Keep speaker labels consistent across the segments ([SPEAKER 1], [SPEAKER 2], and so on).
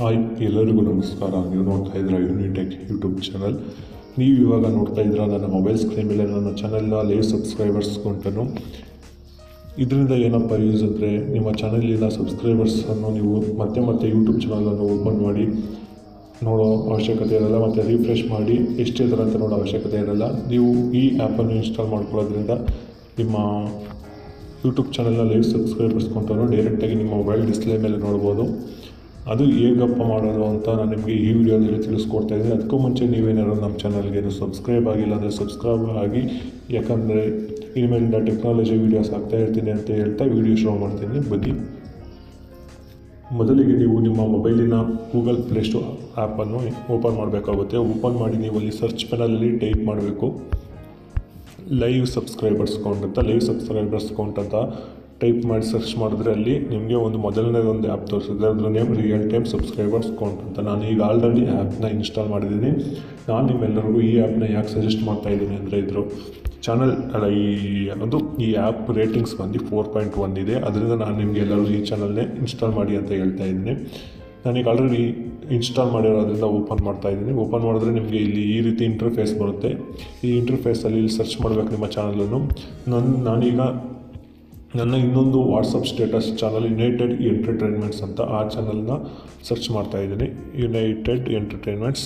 [SPEAKER 1] hi ಎಲ್ಲರಿಗೂ ನಮಸ್ಕಾರ ನೀವು ನೋಡ್ತಾ ಇದ್ದೀರಾ ಯೂನಿಟೆಕ್ ಯೂಟ್ಯೂಬ್ ಚಾನಲ್ ನೀವು ಇವಾಗ ನೋಡ್ತಾ ಇದ್ದೀರಾ ನನ್ನ ಮೊಬೈಲ್ ಸ್ಕ್ರೀನ್ ಮೇಲೆ ನನ್ನ ಚಾನಲ್ನ ಲೈವ್ ಸಬ್ಸ್ಕ್ರೈಬರ್ಸ್ ಕೊಂಟನು ಇದರಿಂದ ಏನಪ್ಪ ಯೂಸ್ ಅಂದರೆ ನಿಮ್ಮ ಚಾನಲಿನ ಸಬ್ಸ್ಕ್ರೈಬರ್ಸನ್ನು ನೀವು ಮತ್ತೆ ಮತ್ತೆ ಯೂಟ್ಯೂಬ್ ಚಾನಲನ್ನು ಓಪನ್ ಮಾಡಿ ನೋಡೋ ಅವಶ್ಯಕತೆ ಇರಲ್ಲ ಮತ್ತು ರಿಫ್ರೆಶ್ ಮಾಡಿ ಎಷ್ಟೇ ಥರ ಅಂತ ನೋಡೋ ಅವಶ್ಯಕತೆ ಇರಲ್ಲ ನೀವು ಈ ಆ್ಯಪನ್ನು ಇನ್ಸ್ಟಾಲ್ ಮಾಡ್ಕೊಳ್ಳೋದ್ರಿಂದ ನಿಮ್ಮ ಯೂಟ್ಯೂಬ್ ಚಾನಲ್ನ ಲೈವ್ ಸಬ್ಸ್ಕ್ರೈಬರ್ಸ್ ಕೊಂಟನು ಡೈರೆಕ್ಟಾಗಿ ನಿಮ್ಮ ಮೊಬೈಲ್ ಡಿಸ್ಪ್ಲೇ ಮೇಲೆ ನೋಡ್ಬೋದು ಅದು ಹೇಗಪ್ಪ ಮಾಡೋದು ಅಂತ ನಾನು ನಿಮಗೆ ಈ ವಿಡಿಯೋದಲ್ಲಿ ತಿಳಿಸ್ಕೊಡ್ತಾ ಇದ್ದೀನಿ ಅದಕ್ಕೂ ಮುಂಚೆ ನೀವೇನಾದ್ರು ನಮ್ಮ ಚಾನಲ್ಗೆ ಏನು ಸಬ್ಸ್ಕ್ರೈಬ್ ಆಗಿಲ್ಲ ಅಂದರೆ ಸಬ್ಸ್ಕ್ರೈಬ್ ಆಗಿ ಯಾಕಂದರೆ ಇನ್ಮೇಲಿಂದ ಟೆಕ್ನಾಲಜಿ ವೀಡಿಯೋಸ್ ಹಾಕ್ತಾ ಇರ್ತೀನಿ ಅಂತ ಹೇಳ್ತಾ ವೀಡಿಯೋ ಶೋ ಮಾಡ್ತೀನಿ ಬನ್ನಿ ಮೊದಲಿಗೆ ನೀವು ನಿಮ್ಮ ಮೊಬೈಲಿನ ಗೂಗಲ್ ಪ್ಲೇಸ್ಟೋರ್ ಆ್ಯಪನ್ನು ಓಪನ್ ಮಾಡಬೇಕಾಗುತ್ತೆ ಓಪನ್ ಮಾಡಿ ನೀವು ಅಲ್ಲಿ ಸರ್ಚ್ ಪೆನಲ್ಲಿ ಟೈಪ್ ಮಾಡಬೇಕು ಲೈವ್ ಸಬ್ಸ್ಕ್ರೈಬರ್ಸ್ ಕೌಂಟ್ ಅಂತ ಲೈವ್ ಸಬ್ಸ್ಕ್ರೈಬರ್ಸ್ ಕೌಂಟ್ ಅಂತ ಟೈಪ್ ಮಾಡಿ ಸರ್ಚ್ ಮಾಡಿದ್ರೆ ಅಲ್ಲಿ ನಿಮಗೆ ಒಂದು ಮೊದಲನೇದು ಒಂದು ಆ್ಯಪ್ ತೋರಿಸಿದ್ರೆ ಅದ್ರ name real time subscribers count ಅಂತ ನಾನು ಈಗ ಆಲ್ರೆಡಿ ಆ್ಯಪ್ನ ಇನ್ಸ್ಟಾಲ್ ಮಾಡಿದ್ದೀನಿ ನಾನು ನಿಮ್ಮೆಲ್ಲರಿಗೂ ಈ ಆ್ಯಪ್ನ ಯಾಕೆ ಸಜೆಸ್ಟ್ ಮಾಡ್ತಾ ಇದ್ದೀನಿ ಅಂದರೆ ಇದ್ರು ಚಾನಲ್ ಅಲ್ಲ ಈ ಒಂದು ಈ ಆ್ಯಪ್ ರೇಟಿಂಗ್ಸ್ ಬಂದು ಫೋರ್ ಪಾಯಿಂಟ್ ಒನ್ ಇದೆ ಅದರಿಂದ ನಾನು ನಿಮಗೆ ಎಲ್ಲರೂ ಈ ಚಾನಲ್ನೇ ಇನ್ಸ್ಟಾಲ್ ಮಾಡಿ ಅಂತ ಹೇಳ್ತಾ ಇದ್ದೀನಿ ನಾನೀಗ ಆಲ್ರೆಡಿ ಇನ್ಸ್ಟಾಲ್ ಮಾಡಿರೋದ್ರಿಂದ ಓಪನ್ ಮಾಡ್ತಾ ಇದ್ದೀನಿ ಓಪನ್ ಮಾಡಿದ್ರೆ ನಿಮಗೆ ಇಲ್ಲಿ ಈ ರೀತಿ ಇಂಟರ್ಫೇಸ್ ಬರುತ್ತೆ ಈ ಇಂಟರ್ಫೇಸಲ್ಲಿ ಇಲ್ಲಿ ಸರ್ಚ್ ಮಾಡಬೇಕು ನಿಮ್ಮ ಚಾನಲನ್ನು ನನ್ನ ನಾನೀಗ ನನ್ನ ಇನ್ನೊಂದು WhatsApp status channel United Entertainments ಅಂತ ಆ ಚಾನಲ್ನ ಸರ್ಚ್ ಮಾಡ್ತಾ ಇದ್ದೀನಿ ಯುನೈಟೆಡ್ ಎಂಟರ್ಟೈನ್ಮೆಂಟ್ಸ್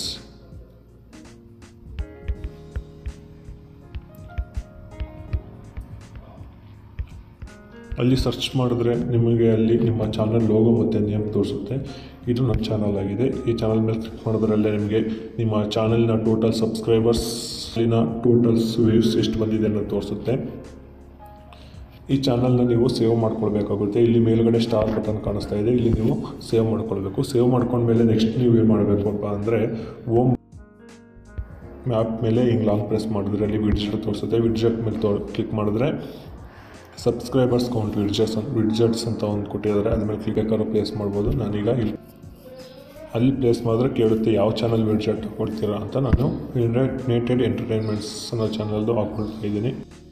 [SPEAKER 1] ಅಲ್ಲಿ ಸರ್ಚ್ ಮಾಡಿದ್ರೆ ನಿಮಗೆ ಅಲ್ಲಿ ನಿಮ್ಮ ಚಾನಲ್ ಲೋಗೋ ಮತ್ತು ನೇಮ್ ತೋರಿಸುತ್ತೆ ಇದು ನನ್ನ ಚಾನಲ್ ಆಗಿದೆ ಈ ಚಾನಲ್ ಮೇಲೆ ಕ್ಲಿಕ್ ಮಾಡಿದ್ರಲ್ಲೇ ನಿಮಗೆ ನಿಮ್ಮ ಚಾನಲ್ನ ಟೋಟಲ್ ಸಬ್ಸ್ಕ್ರೈಬರ್ಸ್ನ ಟೋಟಲ್ಸ್ ವ್ಯೂಸ್ ಎಷ್ಟು ಬಂದಿದೆ ಅನ್ನೋದು ತೋರಿಸುತ್ತೆ ಈ ಚಾನಲ್ನ ನೀವು ಸೇವ್ ಮಾಡ್ಕೊಳ್ಬೇಕಾಗುತ್ತೆ ಇಲ್ಲಿ ಮೇಲ್ಗಡೆ ಸ್ಟಾರ್ ಬಟನ್ ಕಾಣಿಸ್ತಾ ಇದೆ ಇಲ್ಲಿ ನೀವು ಸೇವ್ ಮಾಡ್ಕೊಳ್ಬೇಕು ಸೇವ್ ಮಾಡ್ಕೊಂಡ್ಮೇಲೆ ನೆಕ್ಸ್ಟ್ ನೀವು ಏನು ಮಾಡಬೇಕಪ್ಪ ಅಂದರೆ ಓಮ್ ಮ್ಯಾಪ್ ಮೇಲೆ ಹಿಂಗೆ ಲಾಂಗ್ ಪ್ರೆಸ್ ಮಾಡಿದ್ರೆ ಅಲ್ಲಿ ವಿಡ್ಜೆಟ್ ತೋರಿಸುತ್ತೆ ವಿಡ್ಜೆಟ್ ಮೇಲೆ ತೋ ಕ್ಲಿಕ್ ಮಾಡಿದ್ರೆ ಸಬ್ಸ್ಕ್ರೈಬರ್ಸ್ ಕೌಂಟ್ ವಿಡ್ಜೆಟ್ಸ್ ವಿಡ್ಜೆಟ್ಸ್ ಅಂತ ಒಂದು ಕೊಟ್ಟಿದ್ದಾರೆ ಅದ್ರ ಮೇಲೆ ಕ್ಲಿಕ್ ಹಾಕೋರು ಪ್ಲೇಸ್ ಮಾಡ್ಬೋದು ನಾನೀಗ ಇಲ್ಲಿ ಅಲ್ಲಿ ಪ್ಲೇಸ್ ಮಾಡಿದ್ರೆ ಕೇಳುತ್ತೆ ಯಾವ ಚಾನಲ್ ವಿಡ್ಜೆಟ್ ಕೊಡ್ತೀರಾ ಅಂತ ನಾನು ಯುನೈಟೆಡ್ ಎಂಟರ್ಟೈನ್ಮೆಂಟ್ಸ್ ಅನ್ನೋ ಚಾನಲ್ದು ಹಾಕ್ಕೊಳ್ತಾ ಇದ್ದೀನಿ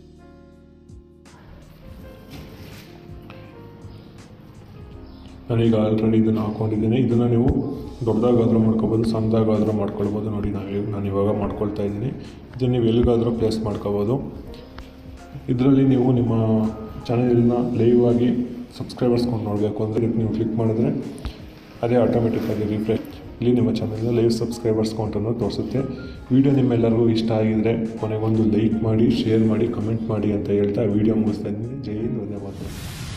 [SPEAKER 1] ನಾನೀಗ ಆಲ್ರೆಡಿ ಇದನ್ನು ಹಾಕ್ಕೊಂಡಿದ್ದೀನಿ ಇದನ್ನು ನೀವು ದೊಡ್ಡದಾಗಾದರೂ ಮಾಡ್ಕೊಬೋದು ಸಣ್ಣದಾಗಾದರೂ ಮಾಡ್ಕೊಳ್ಬೋದು ನೋಡಿ ನಾವು ನಾನು ಇವಾಗ ಮಾಡ್ಕೊಳ್ತಾ ಇದ್ದೀನಿ ಇದನ್ನು ನೀವು ಎಲ್ಲಿಗಾದರೂ ಪ್ಲೇಸ್ ಮಾಡ್ಕೋಬೋದು ಇದರಲ್ಲಿ ನೀವು ನಿಮ್ಮ ಚಾನಲ್ನ ಲೈವ್ ಆಗಿ ಸಬ್ಸ್ಕ್ರೈಬರ್ಸ್ ಕೊಂಡು ನೋಡಬೇಕು ಅಂದರೆ ಇದಕ್ಕೆ ನೀವು ಕ್ಲಿಕ್ ಮಾಡಿದ್ರೆ ಅದೇ ಆಟೋಮೆಟಿಕ್ಕಾಗಿ ರಿಫ್ರೆಶ್ ಇಲ್ಲಿ ನಿಮ್ಮ ಚಾನಲ್ನ ಲೈವ್ ಸಬ್ಸ್ಕ್ರೈಬರ್ಸ್ ಕೌಂಟನ್ನು ತೋರಿಸುತ್ತೆ ವಿಡಿಯೋ ನಿಮ್ಮೆಲ್ಲರಿಗೂ ಇಷ್ಟ ಆಗಿದರೆ ಕೊನೆಗೊಂದು ಲೈಕ್ ಮಾಡಿ ಶೇರ್ ಮಾಡಿ ಕಮೆಂಟ್ ಮಾಡಿ ಅಂತ ಹೇಳ್ತಾ ವಿಡಿಯೋ ಮುಗಿಸ್ತಾ ಇದ್ದೀನಿ ಜೈ ಹಿಂದ್ ಧನ್ಯವಾದ